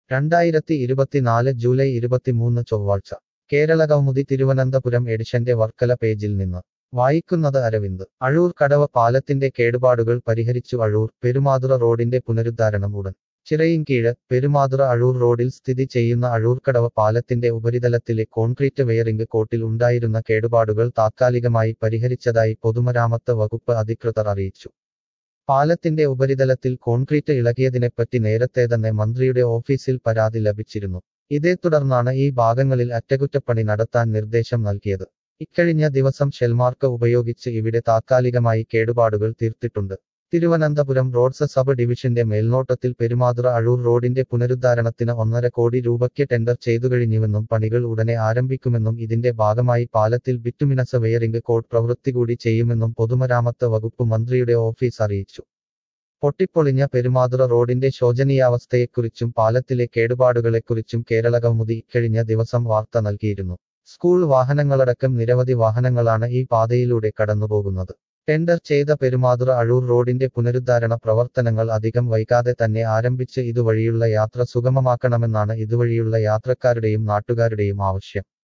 രണ്ടായിരത്തി ഇരുപത്തിനാല് ജൂലൈ ഇരുപത്തിമൂന്ന് ചൊവ്വാഴ്ച കേരള കൗമുദി തിരുവനന്തപുരം എഡിഷന്റെ വർക്കല പേജിൽ നിന്ന് വായിക്കുന്നത് അരവിന്ദ് അഴൂർ കടവ പാലത്തിന്റെ കേടുപാടുകൾ പരിഹരിച്ചു അഴൂർ പെരുമാതുറ റോഡിന്റെ പുനരുദ്ധാരണം ഉടൻ ചിറയിൻകീഴ് പെരുമാതുറ അഴൂർ റോഡിൽ സ്ഥിതി ചെയ്യുന്ന അഴൂർക്കടവ പാലത്തിന്റെ ഉപരിതലത്തിലെ കോൺക്രീറ്റ് വെയറിംഗ് കോട്ടിൽ ഉണ്ടായിരുന്ന കേടുപാടുകൾ താത്കാലികമായി പരിഹരിച്ചതായി പൊതുമരാമത്ത് വകുപ്പ് അധികൃതർ അറിയിച്ചു പാലത്തിന്റെ ഉപരിതലത്തിൽ കോൺക്രീറ്റ് ഇളകിയതിനെപ്പറ്റി നേരത്തെ തന്നെ മന്ത്രിയുടെ ഓഫീസിൽ പരാതി ലഭിച്ചിരുന്നു ഇതേ തുടർന്നാണ് ഈ ഭാഗങ്ങളിൽ അറ്റകുറ്റപ്പണി നടത്താൻ നിർദ്ദേശം നൽകിയത് ഇക്കഴിഞ്ഞ ദിവസം ഷെൽമാർക്ക് ഉപയോഗിച്ച് ഇവിടെ താത്കാലികമായി കേടുപാടുകൾ തീർത്തിട്ടുണ്ട് തിരുവനന്തപുരം റോഡ്സ് സബ് ഡിവിഷന്റെ മേൽനോട്ടത്തിൽ പെരുമാതുറ അഴൂർ റോഡിന്റെ പുനരുദ്ധാരണത്തിന് ഒന്നര കോടി രൂപയ്ക്ക് ടെൻഡർ ചെയ്തുകഴിഞ്ഞുവെന്നും പണികൾ ഉടനെ ആരംഭിക്കുമെന്നും ഇതിന്റെ ഭാഗമായി പാലത്തിൽ ബിറ്റുമിനസ് വെയറിംഗ് കോഡ് പ്രവൃത്തി കൂടി ചെയ്യുമെന്നും പൊതുമരാമത്ത് വകുപ്പ് മന്ത്രിയുടെ ഓഫീസ് അറിയിച്ചു പൊട്ടിപ്പൊളിഞ്ഞ പെരുമാതുറ റോഡിന്റെ ശോചനീയാവസ്ഥയെക്കുറിച്ചും പാലത്തിലെ കേടുപാടുകളെക്കുറിച്ചും കേരള കൗമുദി ഇക്കഴിഞ്ഞ ദിവസം വാർത്ത നൽകിയിരുന്നു സ്കൂൾ വാഹനങ്ങളടക്കം നിരവധി വാഹനങ്ങളാണ് ഈ പാതയിലൂടെ കടന്നുപോകുന്നത് ടെൻഡർ ചെയ്ത പെരുമാതുറ അഴൂർ റോഡിന്റെ പുനരുദ്ധാരണ പ്രവർത്തനങ്ങൾ അധികം വൈകാതെ തന്നെ ആരംഭിച്ച് ഇതുവഴിയുള്ള യാത്ര സുഗമമാക്കണമെന്നാണ് ഇതുവഴിയുള്ള യാത്രക്കാരുടെയും നാട്ടുകാരുടെയും ആവശ്യം